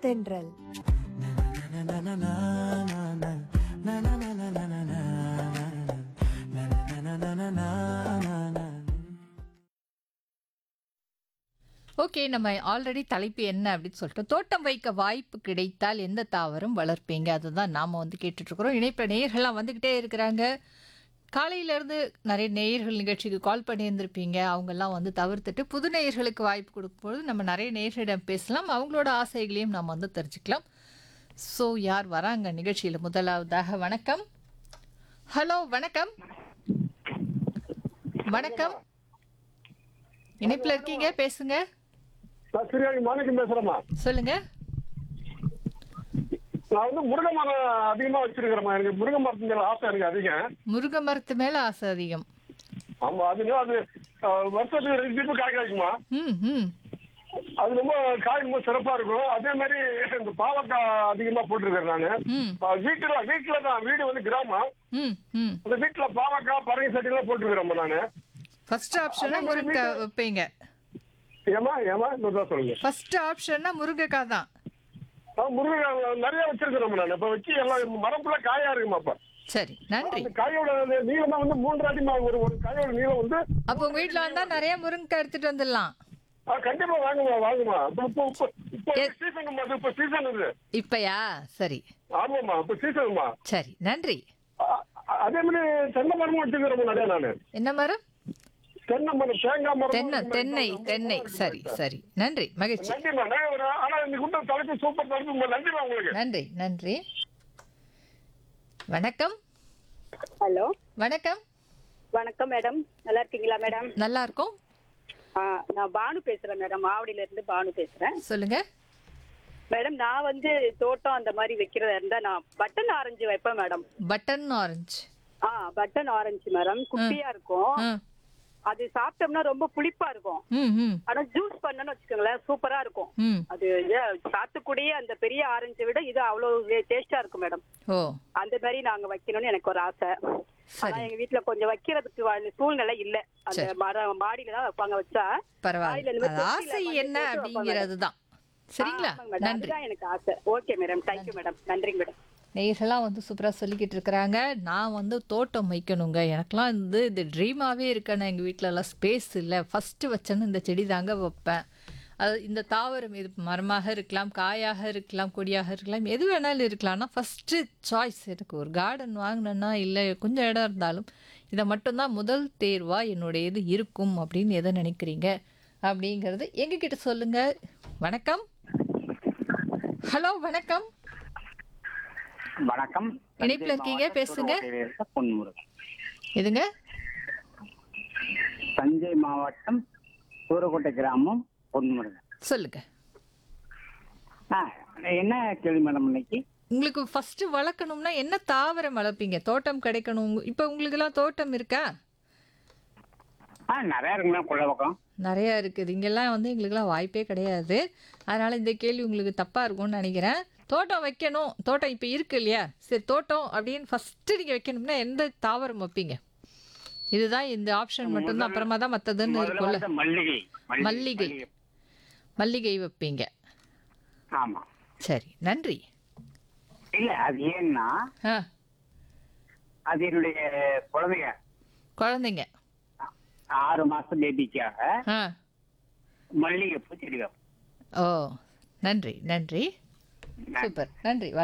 தென்றல் ஓகே நம்ம ஆல்ரெடி தலைப்பு என்ன அப்படின்னு சொல்லிட்டு தோட்டம் வைக்க வாய்ப்பு கிடைத்தால் எந்த தாவரம் வளர்ப்பீங்க அதுதான் நாம் வந்து கேட்டுட்ருக்குறோம் இணைப்பில் நேயர்கள்லாம் வந்துக்கிட்டே இருக்கிறாங்க காலையிலேருந்து நிறைய நேயர்கள் நிகழ்ச்சிக்கு கால் பண்ணியிருந்திருப்பீங்க அவங்கெல்லாம் வந்து தவிர்த்துட்டு புது நேயர்களுக்கு வாய்ப்பு கொடுக்கும்போது நம்ம நிறைய நேயர்களிடம் பேசலாம் அவங்களோட ஆசைகளையும் நம்ம வந்து தெரிஞ்சுக்கலாம் ஸோ யார் வராங்க நிகழ்ச்சியில் முதலாவதாக வணக்கம் ஹலோ வணக்கம் வணக்கம் இணைப்பில் இருக்கீங்க பேசுங்க நான் சிறியாணி மாணிக்கம் பேசுறேம்மா சொல்லுங்க நான் வந்து முருங்கை மரம் அதிகமா வச்சிருக்கிறேம்மா எனக்கு முருங்கை மரத்து மேல ஆசை எனக்கு அதிகம் முருங்கை மரத்து மேல ஆசை அதிகம் ஆமா அதுனா அது அஹ், வருஷத்துக்கு ரெண்டு டிப்பு காய் காய்க்குமா ம் ம் அது ரொம்ப காய் ரொம்ப சிறப்பா இருக்கும் அதே மாதிரி இந்த பாவக்காய் அதிகமா போட்டிருக்கிறேன் நானு ம் அஹ், வீட்டுல வீட்டுல தான் வீடு வந்து கிராமம் ம் ம் அந்த வீட்டுல பாவக்காய் பறவை சட்டி எல்லாம் போட்டிருக்கிறேம்மா நானு ஃபர்ஸ்ட் ஆப்ஷனா முருங்கைக்காய் வைப்பீங்க ஏமா ஏமா இன்னொரு சொல்லுங்க ஃபர்ஸ்ட் ஆப்ஷன்னா முருங்கைக்காய் தான் அஹ், முருங்கை நிறைய வச்சிருக்கிறோம் நான் இப்ப வச்சு எல்லாம் மரம் ஃபுல்லா காயா இருக்குமா அப்ப சரி நன்றி அந்த காயோட நீளமா வந்து மூன்று அடிமா ஒரு ஒரு காயோட நீளம் வந்து அப்போ உங்க வீட்ல வந்தா நிறைய முருங்கைக்காய் எடுத்துட்டு வந்துடலாம் ஆ, கண்டிப்பா வாங்குமா வாங்குமா இப்போ இப்போ இப்போ இப்போ எ- சீசன் அது இப்போ சீசன் இது இப்பயா சரி ஆமாம்மா இப்போ சீசன்மா சரி நன்றி அதே மாதிரி தென்னை மரமும் வச்சுக்கிறோம் நிறைய நானு என்ன மரம் தென்னை மரம் தேங்காய் மரம் தென்னை தென்னை தென்னை சரி சரி நன்றி மகிழ்ச்சி நன்றிமா நான் ஒரு ஆனா இன்னைக்கு கூட தலைப்பு சூப்பர் தலைப்பு நன்றிமா உங்களுக்கு நன்றி நன்றி வணக்கம் ஹலோ வணக்கம் வணக்கம் மேடம் நல்லா இருக்கீங்களா மேடம் நல்லா இருக்கும் ஆ, நான் பானு பேசுறேன் மேடம் ஆவடியில இருந்து பானு பேசுறேன் சொல்லுங்க மேடம் நான் வந்து தோட்டம் அந்த மாதிரி வைக்கிறதா இருந்தா நான் பட்டன் ஆரஞ்சு வைப்பேன் மேடம் பட்டன் ஆரஞ்சு ஆ பட்டன் ஆரஞ்சு மேடம் குட்டியா இருக்கும் ஆ அது சாப்பிட்டோம்னா ரொம்ப புளிப்பா இருக்கும் ம் ம் ஆனா ஜூஸ் பண்ணன்னு வச்சுக்கோங்களேன் சூப்பரா இருக்கும் ம் அது ஏ- சாத்துக்குடி அந்த பெரிய ஆரஞ்சை விட இது அவ்வளவு டேஸ்டா இருக்கும் மேடம் ஓ அந்த மாதிரி நாங்க வைக்கணும்னு எனக்கு ஒரு ஆசை ஆனா சரி எங்க வீட்ல கொஞ்சம் வைக்கிறதுக்கு வ- சூழ்நிலை இல்ல அந்த சரி. மரம் மாடியில தான் வைப்பாங்க வச்சா பரவாயில்ல காலையில அது இருந்து ஆசை தொட்டில என்ன மண்ணு போட்டு அப்படிங்கிறது தான் சரிங்களா ஆமாங்க மேடம். நன்றி அதுதான் எனக்கு ஆசை ஓகே மேடம் தேங்க்யூ மேடம் நன்றிங்க மேடம் நேயர்கள்லாம் வந்து சூப்பராக சொல்லிக்கிட்டு இருக்கிறாங்க நான் வந்து தோட்டம் வைக்கணுங்க எனக்கெலாம் வந்து இது ட்ரீமாகவே இருக்கேன்னு எங்கள் வீட்டிலலாம் ஸ்பேஸ் இல்லை ஃபஸ்ட்டு வச்சேன்னு இந்த செடி தாங்க வைப்பேன் அது இந்த தாவரம் இது மரமாக இருக்கலாம் காயாக இருக்கலாம் கொடியாக இருக்கலாம் எது வேணாலும் இருக்கலாம் ஆனால் ஃபஸ்ட்டு சாய்ஸ் எனக்கு ஒரு கார்டன் வாங்கினேன்னா இல்லை கொஞ்சம் இடம் இருந்தாலும் இதை மட்டும்தான் முதல் தேர்வாக என்னுடைய இது இருக்கும் அப்படின்னு எதை நினைக்கிறீங்க அப்படிங்கிறது எங்ககிட்ட சொல்லுங்கள் வணக்கம் ஹலோ வணக்கம் வணக்கம் இணைப்புல இருக்கீங்க, பேசுங்க. பொன்முருகன் எதுங்க தஞ்சை மாவட்டம் சூரக்கோட்டை கிராமம் பொன்முருகன் சொல்லுங்க ஆ, என்ன கேள்வி மேடம் இன்னைக்கு உங்களுக்கு ஃபர்ஸ்ட் வளர்க்கணும்னா என்ன தாவரம் வளர்ப்பீங்க தோட்டம் கிடைக்கணும் இப்போ உங்களுக்கெல்லாம் தோட்டம் இருக்கா ஆ நிறைய இருக்கு மேடம் கொள்ள பக்கம் நிறையா இருக்குது இங்கெல்லாம் வந்து எங்களுக்கெல்லாம் வாய்ப்பே கிடையாது அதனால் இந்த கேள்வி உங்களுக்கு தப்பாக இருக்கும்னு நினைக்கிறேன் தோட்டம் வைக்கணும் தோட்டம் இப்போ இருக்கு இல்லையா சரி தோட்டம் அப்படின்னு ஃபஸ்ட்டு நீங்கள் வைக்கணும்னா எந்த தாவரம் வைப்பீங்க இதுதான் இந்த ஆப்ஷன் மட்டும்தான் அப்புறமா தான் மற்றதுன்னு முதல்ல இருக்கும்ல வந்து மல்லிகை மல்லிகை. மல்லிகை வைப்பீங்க ஆமா சரி நன்றி இல்ல அது ஏன்னா ஆ அது என்னுடைய குழந்தைங்க குழந்தைங்க ஆறு மாசம் பேபிக்காக ஆ மல்லிகை பூ செடி வைப்போம். ஓ நன்றி நன்றி சூப்பர் நன்றி